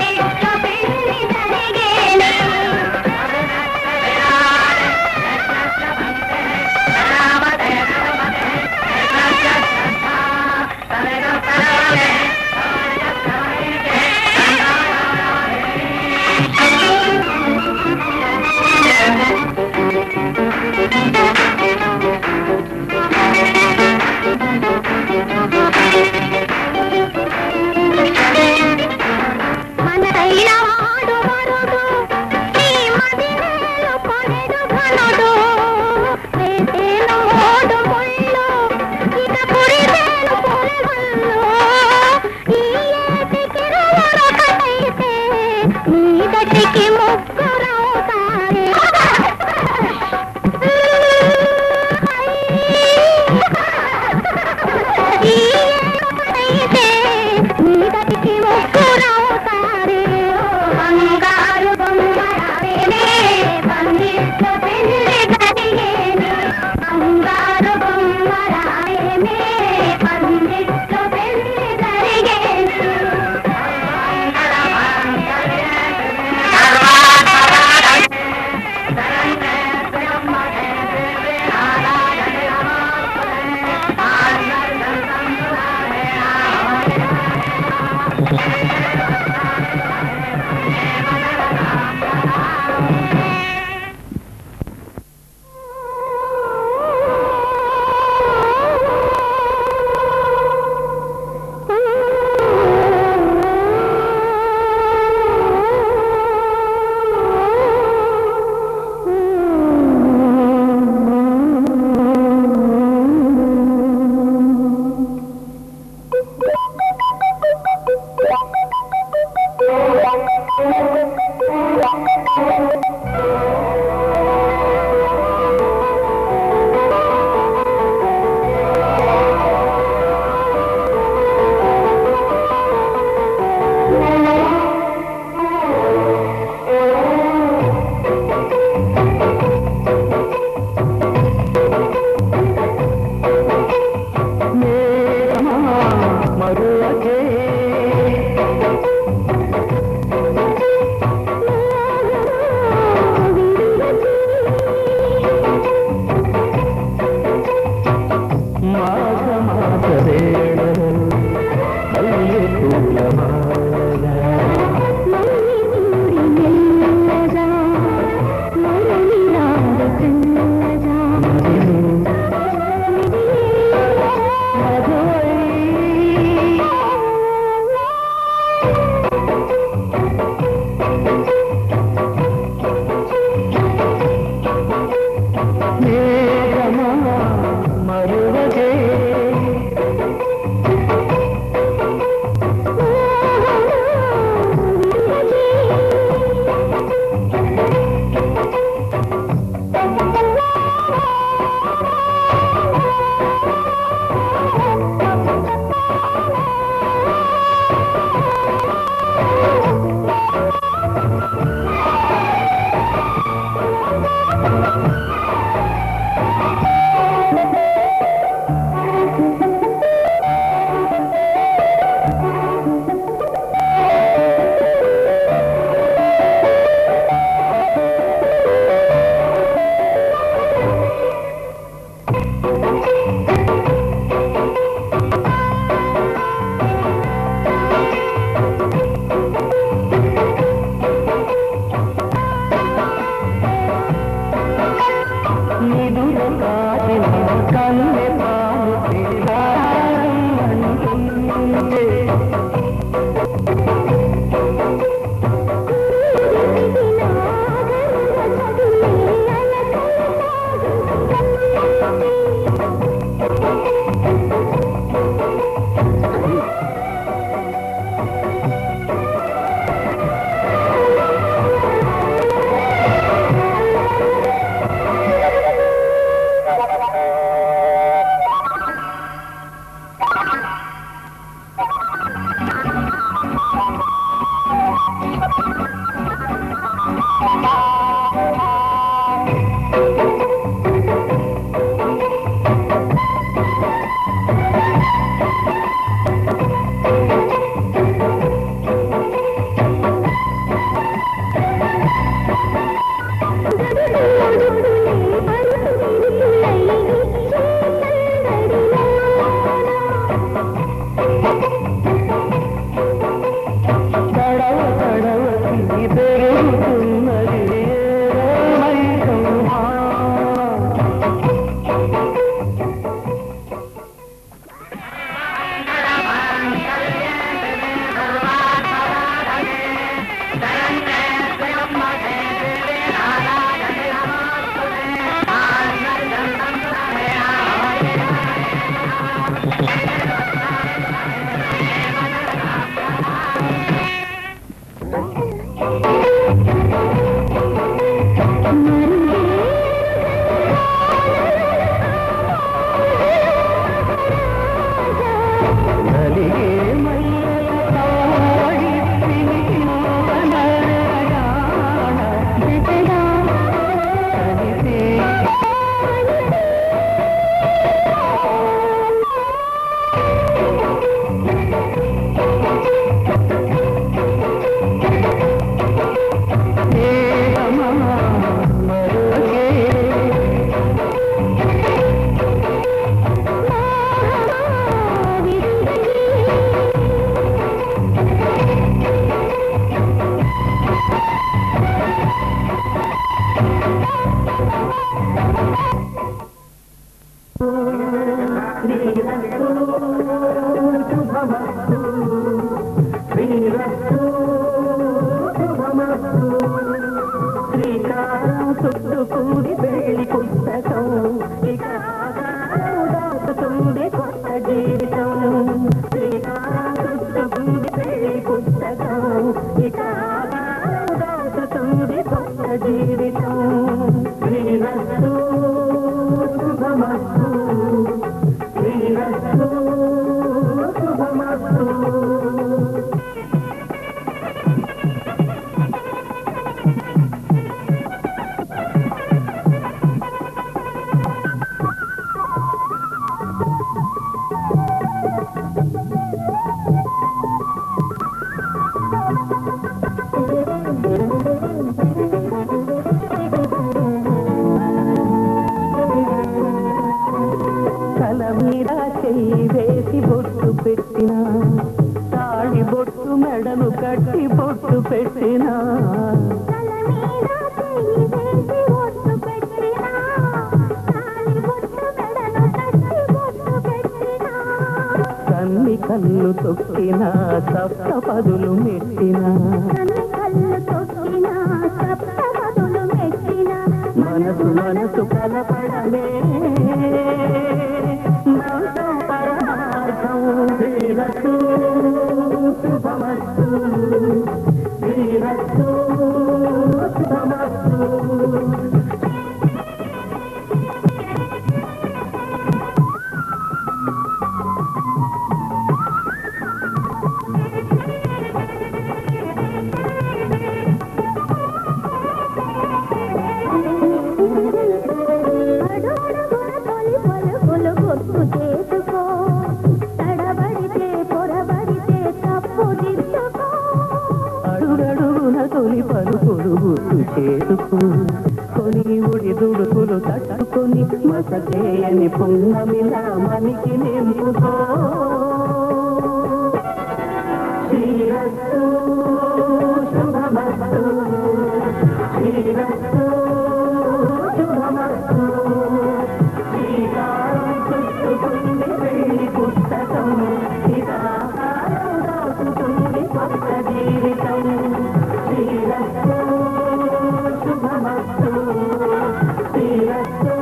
మనదైన వాడు వరుడు నీ మదినేలు కొనెడు ఘనుడు వేసేను మోడు ముళ్ళు ఇక పురిసేను పొలగళ్ళు ఈ ఏటికి రువరొకటైతే మీదటికి ముగ్గురవుతారే ఈ ఏటికైతే మీదటికి ముగ్గురవుతారే బంగారు బొమ్మరాలేనే బందిట్లో పెళ్లి జరిగేనే బంగారు బొమ్మరాలేనే బందిట్లో పెళ్లి జరిగేనే మరువకే మాఘ మాస వేళలో మల్లె పూల మాల మేఘమా మరువగే నిదుర కాచిన కన్నె పాలు పిల్లారంటే నలిగే మల్లెల తావడి పిలికింపన రాణ కలిసే ఏమా మరుగే శ్రీకారం చుట్టుకూడి పెళ్లి పుస్తకం ఇక దాచుతుంది కొత్త జీవితం శ్రీకారం చుట్టుకూడి పెళ్లి పుస్తకం ఇక దాచుతుంది కొత్త జీవితం శ్రీరస్తు శుభమస్తు శ్రీరస్తు శుభమస్తు తల మీద చెయ్యి వేసి బొట్టు పెట్టిన తాళి బొట్టు మెడను కట్టి బొట్టు పెట్టిన కన్ని కళ్ళు తొక్కిన సప్త పదులు మెట్టిన మనసు మనసు కలపడమే మనసు పరమార్థం శ్రీరస్తు శుభమస్తు శ్రీరస్తు శుభమస్తు అడుగడుగున తొలి పలుకులు గుర్తు చేసుకో కొని ఉడి దుడుకులు తట్టుకొని మసకేయని పున్నమిలా మనికి నింపుకో శ్రీరస్తు శుభమస్తు శ్రీరస్తు శుభమస్తు శ్రీకారం చుట్టుకుంది పెళ్లి పుస్తకం ఇదాకారం దాచుతుంది కొత్త జీవితం శ్రీరస్తు శుభమస్తు శ్రీరస్తు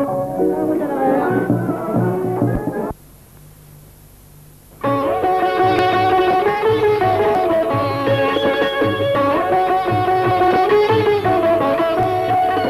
ఆ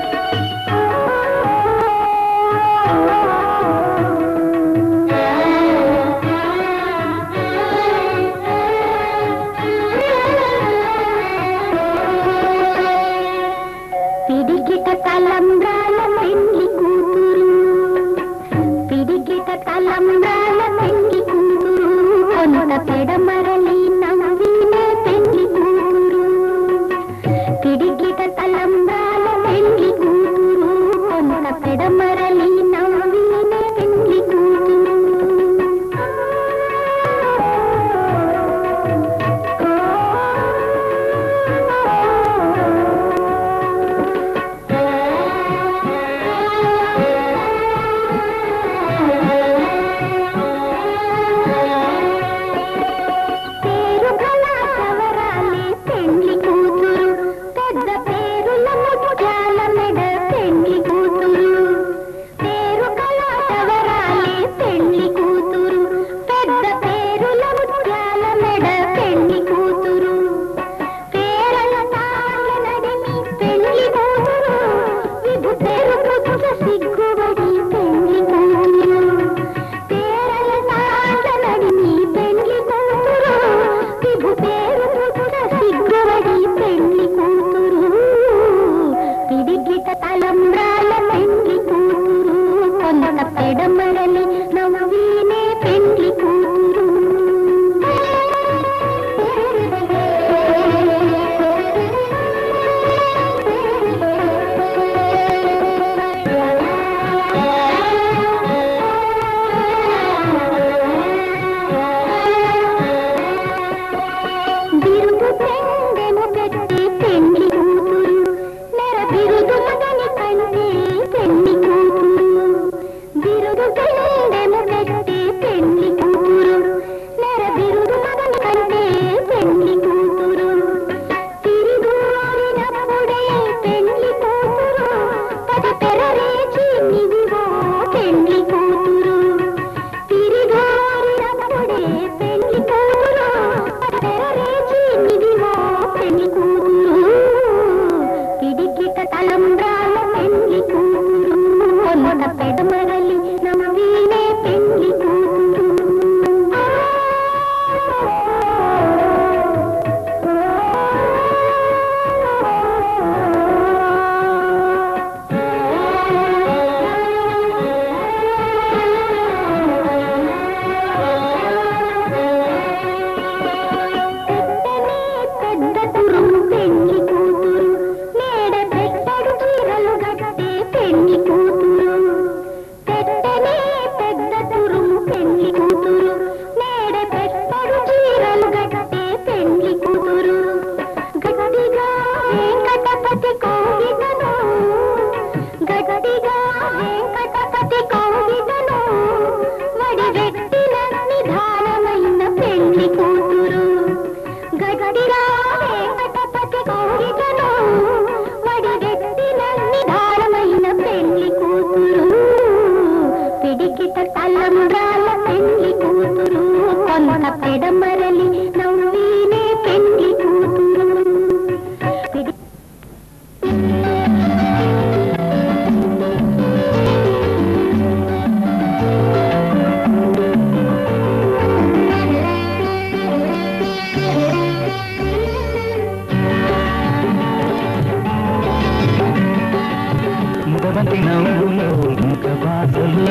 ముద్దబంతి నవ్వులో ముఖ బాసలు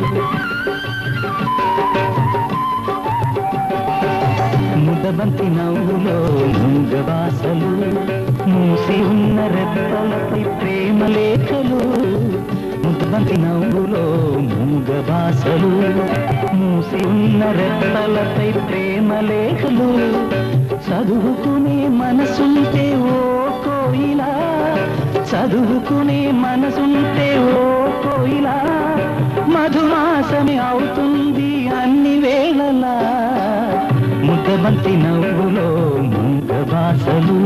ముద్దబంతి నవ్వులో మూగ బాసలు మూసి ఉన్న రెప్పలపై ప్రేమ లేఖలు ముద్దబంతి నవ్వులో మూగ బాసలు మూసి ఉన్న రెప్పలపై ప్రేమ లేఖలు చదువుకునే మనసుంటే ఓ కోయిలా చదువుకునే మనసుంటే ఓ కోయిలా మధుమాసమే అవుతుంది అన్ని వేళలా ముద్దబంతి నవ్వులో మూగ బాసలు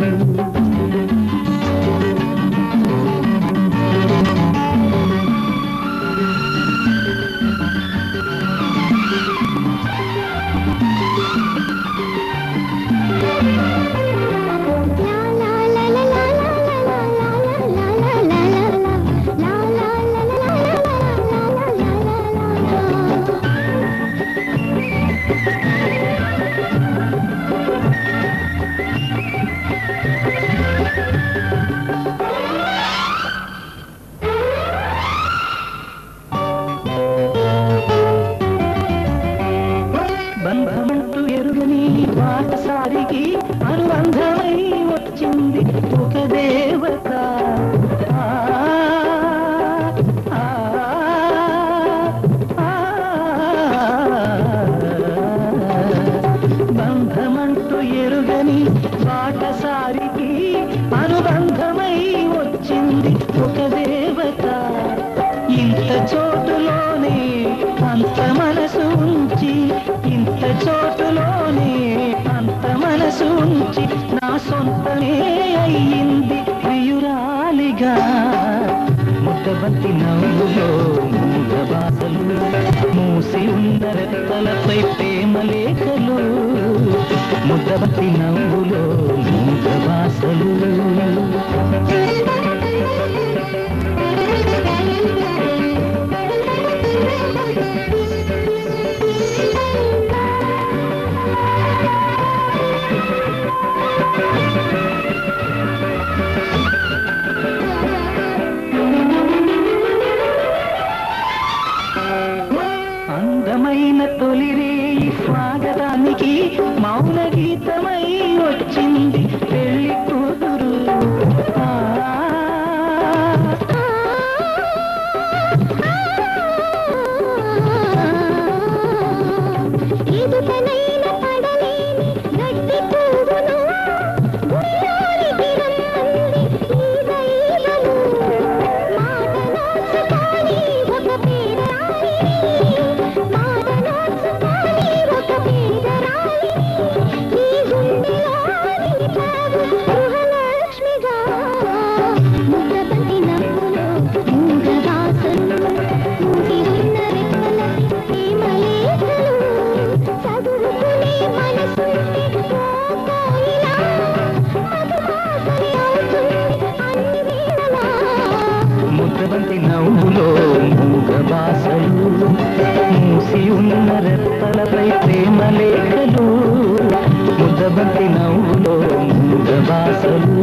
బంధమంటూ ఎరుగని పాఠశాలికి అనుబంధమై వచ్చింది ఒక దేవత ఆ, ఆ, ఆ, బంధమంటూ ఎరుగని పాఠశాలికి అనుబంధమై వచ్చింది ఒక దేవత ఇంత చోటులోనే అంత మనసు ఉంచి ఇంత చోటులోనే అంత మనసు ఉంచి నా సొంతమే అయ్యింది ప్రియురాలిగా ముద్దబంతి నవ్వులో మూగ బాసలు మూసి ఉన్న రెప్పలపై ప్రేమ లేఖలు ముద్దబంతి నవ్వులో మూగ బాసలు అందమైన తొలిరేయి స్వాగతానికి మౌన గీతమై వచ్చింది పెళ్లి కూతురు ఆ, ఎదుటనైన పడలేని గడ్డి పువ్వును గుయ్యాలికి రమ్మంది ఈ దైవము. మాట నోచుకొని ఒక పేదరాలిని, మాట నోచుకొని ఒక పేదరాలిని, ఈ గుండెలో నిలిపావు గృహలక్ష్మిగా. ముద్దబంతి నవ్వులో మూగ వాసలు, మూసి ఉన్న రెప్పల ప్రేమ లేఖలు, చదువుకునే మనసుంటే ఓ కోయిలా, మధుమాసమే అవుతుంది అన్ని వేళలా. ముద్దబంతి నవ్వులో మూగ బాసలు మూసి ఉన్న రెప్పలపై ప్రేమ లేఖలు ముద్దబంతి నవ్వులో మూగ బాసలు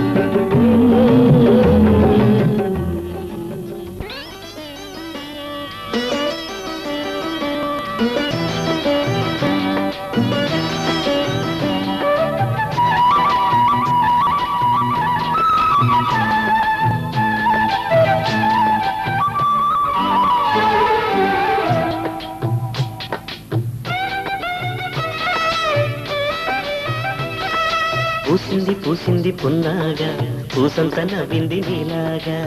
పూసింది పూసింది పున్నాగా పూసంత నవ్వింది నీలాగా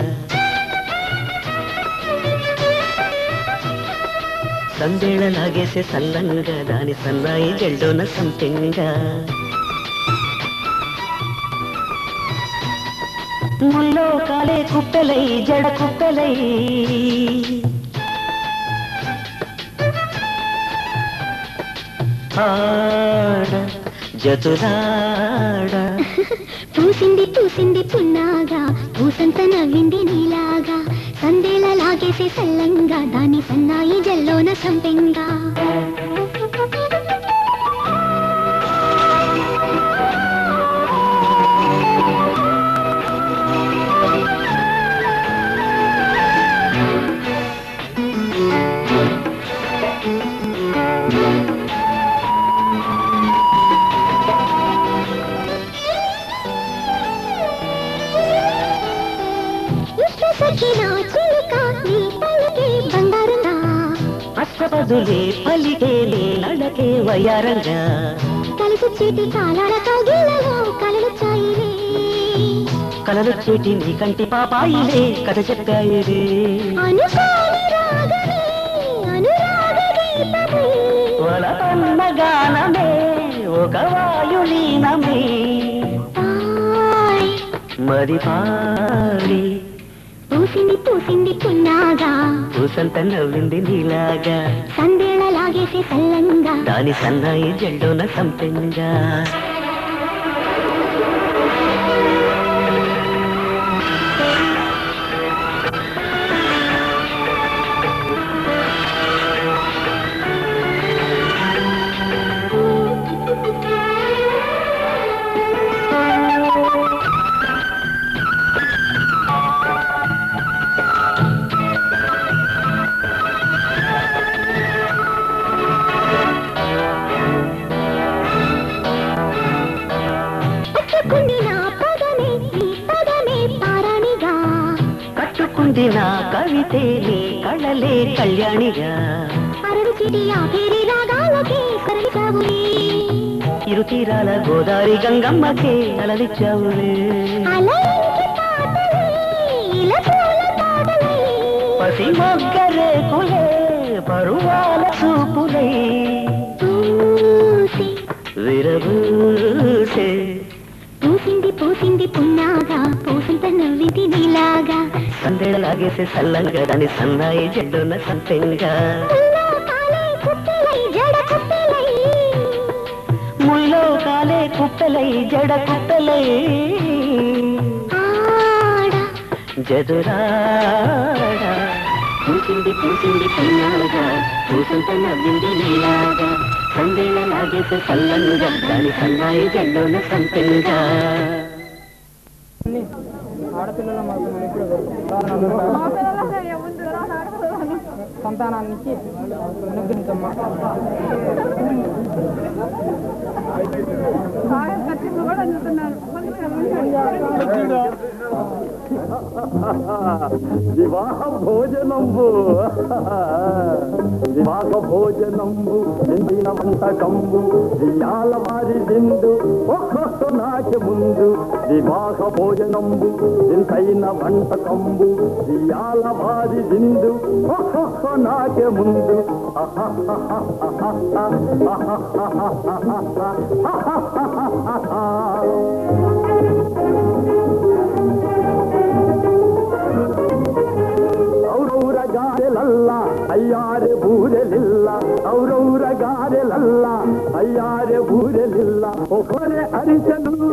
సందేళ లాగేసే సల్లంగా దాని సన్నాయి జెండోన సంపెంగా ముల్లో కాలే కుప్పెలై జడ కుప్పెలై ఆడ జతులాడ పూసింది పూసింది పున్నాగా పూసంత నవ్వింది నీలాగా సందేళ లాగేసే సల్లంగా దాని సన్నాయి జల్లోన సంపెంగా పలికిన చిలుక నీ పలికే బంగారంగా అష్టపదులే పలికే నీ నడకే వయారంగా కలిసొచ్చేటి కాలాల కౌగిలలో కలలు చాయిలే కలలు చేటి నీ కంటి పాపాయిలే కథ చెప్పాయిలే అనుకోని రాగమే అనురాగ గీతమే వలపన్న గానమే ఒక వాయులీనమే తాయ్ మరి పాడి పూసింది పూసింది పున్నాగా పూసంత నవ్వింది నీలాగా సందేళ లాగేసే సల్లంగా దాని సన్నాయి జెండోన సంపెంగా పట్టుకుంది నా పదమే నీ పదమే పారాణిగా కట్టుకుంది నా కవితే నీ కళలే కళ్యాణిగా అరడు చిటి ఆ పేరి రాగాలకే సరళిచావులే ఇరు తీరాల గోదావరి గంగమ్మకే అలలిచ్చావులే అలయించి పాటలే ఇలా పూల పాటలే పసి మొగ్గరేకులే పరువాల చూపులై పూసి విరబూసే పూసింది పూసింది పున్నాగా పూసంత నవ్వింది నీలాగా సందేళలాగేసే సల్లంగా దాని సన్నాయి జెండున సంపెంగా ముల్లో కాలే కుప్పెలై జడ కుప్పెలై ముల్లో కాలే కుప్పెలై జడ కుప్పెలై ఆడ జదురాడ పూసింది పూసింది పున్నాగా పూసంత నవ్వింది నీలాగా సందేళలాగేసే సల్లంగా దాని సన్నాయి జెండున సంపెంగా ఆడపిల్లల మాకు మనం ఇప్పుడు సంతానానికి అనుగ్రహించమ్మా వివాహ భోజనంబు వివాహ భోజనంబు నిండిన వంటకంబు ఇయాల వారి విందు ఒక్కొక్క నాటి ముందు వివాహ భోజనంబు ఇంతైన వంటకంబు ఇయాల వారి విందు ఒక్కొక్క నాటి ముందు ಔರೌರ ಗಾರೆಲಲ್ಲ ಅಯ್ಯಾರೆ ಬೂರೆಲಿಲ್ಲ ಔರೌರ ಗಾರೆಲಲ್ಲ ಅಯ್ಯಾರೆ ಬೂರೆಲಿಲ್ಲ ಒಬ್ಬರೇ ಅರಿಸಲಿಲ್ಲ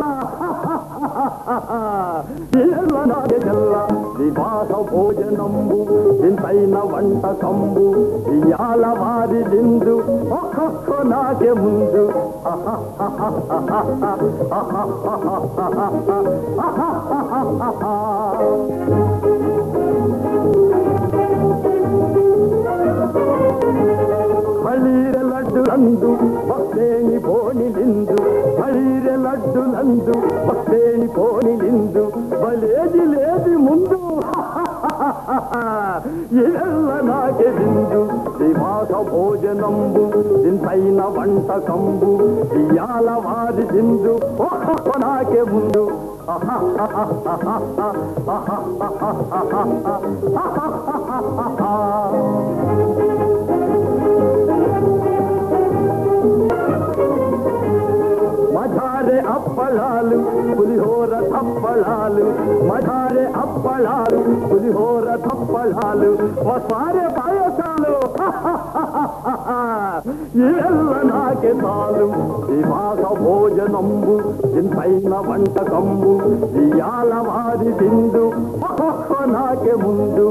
నాగెల్ల వివాహ భోజనంబు ఇంతైన వంటకంబు ఇయాల వారి లిందు ఒక్కొక్క నాకే ముందు ಬಳ್ಳೀರೆ ಲಡ್ಡುಲಂದು ಭಕ್ತೇಣಿ ಬೋಣಿಲಿಂದು ಬಳ್ಳೀರೆ ಲಡ್ಡುಲಂದು ಭಕ್ತೇಣಿ ಬೋಣಿಲಿಂದು ಬಲೇಜಿ లేది ముందు ఇదెల్ల నాకే విందు వివాహ భోజనంబు ఇంతైన వంటకంబు ఇయాల వారి విందు ఒక్కొక్క నాకే ముందు మజారే అప్పళాలు పులిహోర తప్పళాలు మజారే అప్పళాలు పులిహోర తప్పళాలు వసారే పాయసాలు ఇవెల్ల నాకే చాలు వివాహ భోజనంబు ఇంతైన వంటకంబు ఇయాల వారి విందు ఒక్కొక్క నాకే ముందు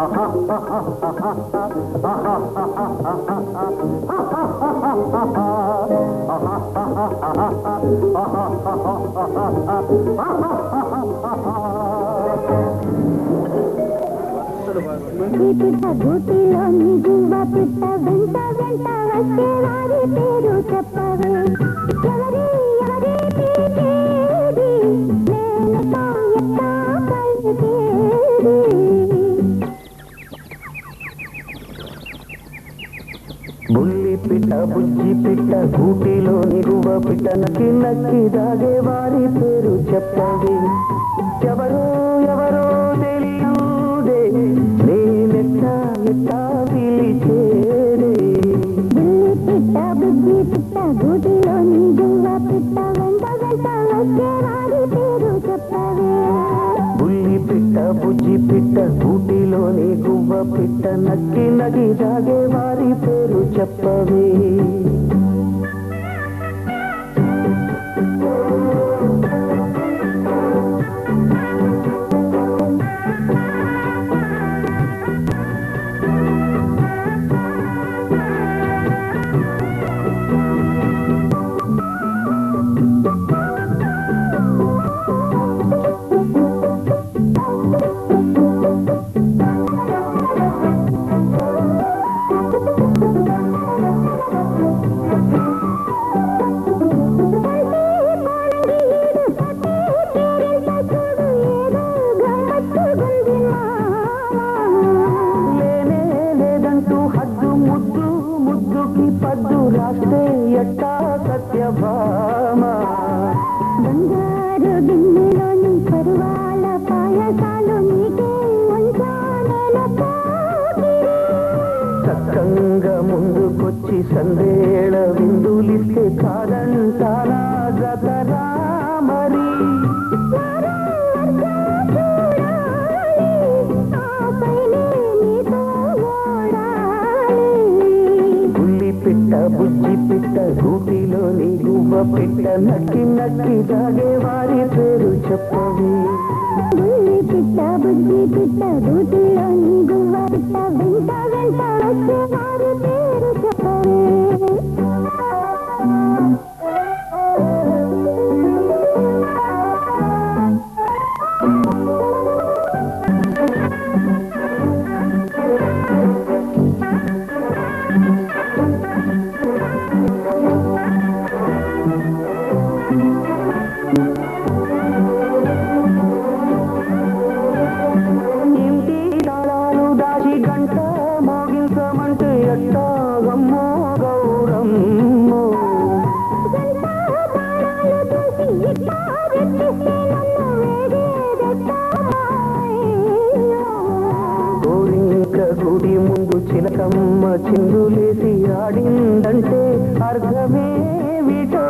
పిట్ట గూటిలోని గువ్వ పిట్ట వెంట వెంట వచ్చే వారి పేరు చెప్పవే ఎవరి ఎవరి పీకేది నేను ఎట్టా పలికేది బుజ్జి పిట్ట గూటిలో నిగువ పిట్ట నక్కి నక్కి దాగే వారి పేరు చెప్పవే ఎవరో ఎవరో తెలియదే నేనెట్టా ఎట్టా పిలిచేదే బుల్లి పిట్ట బుజ్జి పిట్ట గూటిలోని గువ్వ పిట్ట వెంట వెంట వచ్చే వారి పేరు చెప్పవే బుల్లి పిట్ట బుజ్జి పిట్ట గూటిలోని గువ్వ పిట్ట నక్కి నగి దాగే వారి పేరు చెప్పవే లేనే లేదంటూ హద్దు ముద్దు ముద్దుకి పద్దు రాస్తే ఎట్టా సత్యభామ బంగారు గిన్నెలోని పరువాల పాయసాలు నీకే ఉంచానెల పోగిరి. చక్కంగా ముందుకొచ్చి సందేళ విందులిస్తే కాదంటానా జతరా మరి బుల్లి పిట్ట బుజ్జి పిట్ట గూటిలోని గువ్వ పిట్ట నక్కి నక్కి దాగే వారి పేరు చెప్పవి బుల్లి పిట్ట బుజ్జి పిట్ట గూటిలోని గువ్వ పిట్ట వెంట వెంట వచ్చే వారి పేరు చెప్పవే ఇంటి తాళాలు దాచి గంట మోగించమంటే ఎట్టాగమ్మో గౌరమ్మో గోరింక గుడి ముందు చిలకమ్మ చిందులేసి ఆడిందంటే అర్థమే విటో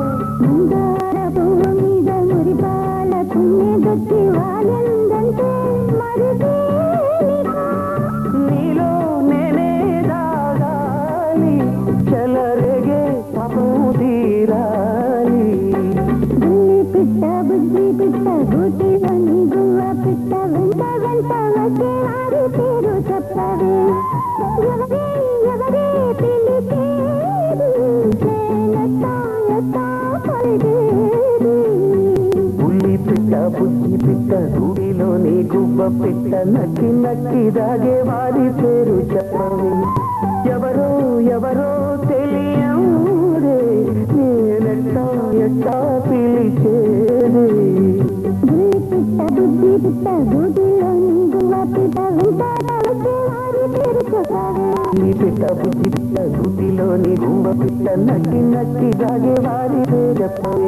నీలో నేనే దాగాలి చెలరేగే పాపం తీరాలి పిట్ట బుద్ధి పిట్ట గూటిలోని గువ్వ పిట్ట వెంట వెంట వచ్చే వారి పేరు చెప్పవే ఎవరే ఎవరే పిలిచేది నేనెట్టా ఎట్టా పలికేది బుల్లి పిట్ట బుద్ధి పిట్ట గుడిలోని గువ్వ పిట్ట నక్కి నక్కి దాగే వారి పేరు చెప్పవి ఎవరో ఎవరో తెలియదే నేనెట్టా ఎట్టా పిలిచేది బుల్లి పిట్ట బుద్ధి పిట్ట గూటిలోని గువ్వ పిట్ట వెంట వచ్చే వారి పేరు చెప్పవే బుల్లి పిట్ట బుద్ధి పిట్ట గుడిలోని గువ్వ పిట్ట నక్కి నక్కి దాగే వారి పేరు చెప్పవి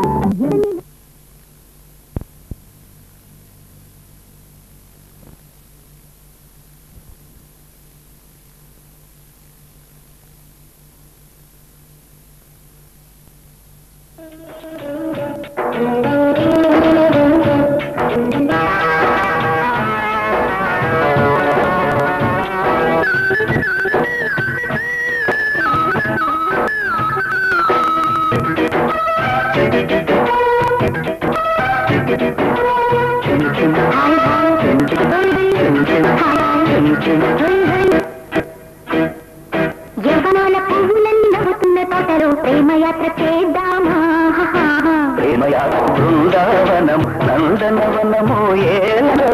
యవ్వనాల పువ్వులన్నీ నవ్వుతున్న తోటలో ప్రేమయాత్ర చేద్దామా ప్రేమయా బృందావనం నందనవనము ఏలో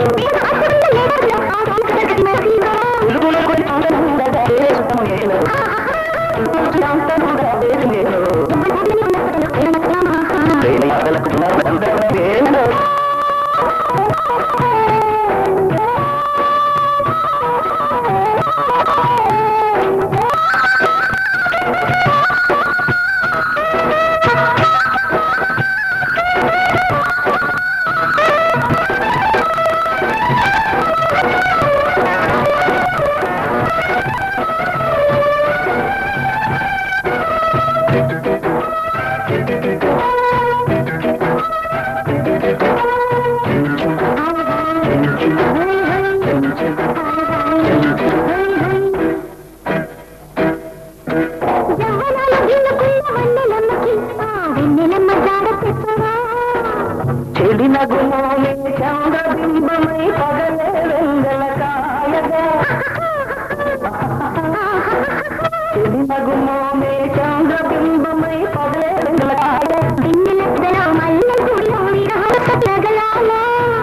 వెలుగులకు నందనముండగా దేశము ఏలో. శాంతముగా దేశమేలో. ప్రేమయాత్రలకు నందనవనం ఏలో. ఆ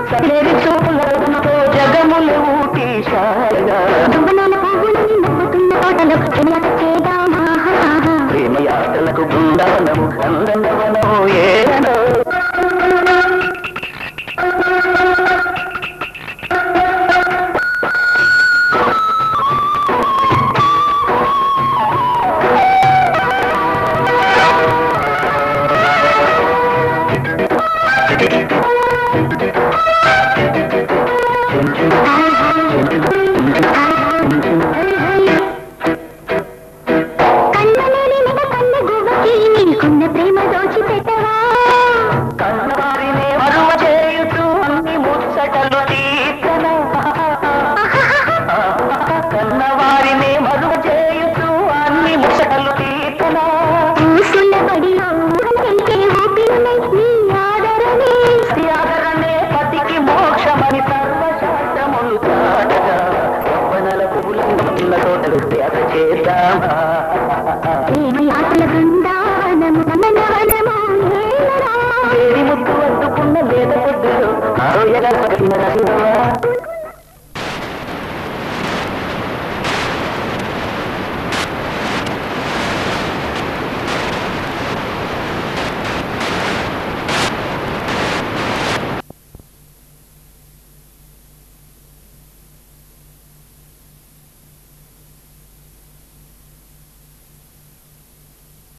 సరేరి చూపులతో జగములు ఊటీశాయగా దువ్వనాల పువ్వులని నవ్వుతున్న తోటలో ప్రేమయాట చేద్దామా ప్రేమ యాత్రలకు బృందావనము కందనవనము ఏనో కన్నలేని నిగ కన్న గువ్వకి నీకున్న ప్రేమ దోచి పెట్టవా కన్నవారినే మరువ చేయుతూ అన్ని ముచ్చటలు తీర్చన కన్నవారినే మరువ చేయుతూ అన్ని ముచ్చటలు తీర్చన పూసుల బడిలో తెలికే ఊపిరులై నీ ఆదరణే త్యాగరనే పతికి మోక్షమని సర్వశాస్త్రములు చాటగా యవ్వనల పువ్వుల తోటలు త్యాగ చేద్దామా ప్రేమ యాత్రల బృందావనము నమనవనము ఏలరా వేడి ముద్దు అద్దుకున్న లేత పొద్దులు ఆరోగ్యగా సగటిన రసి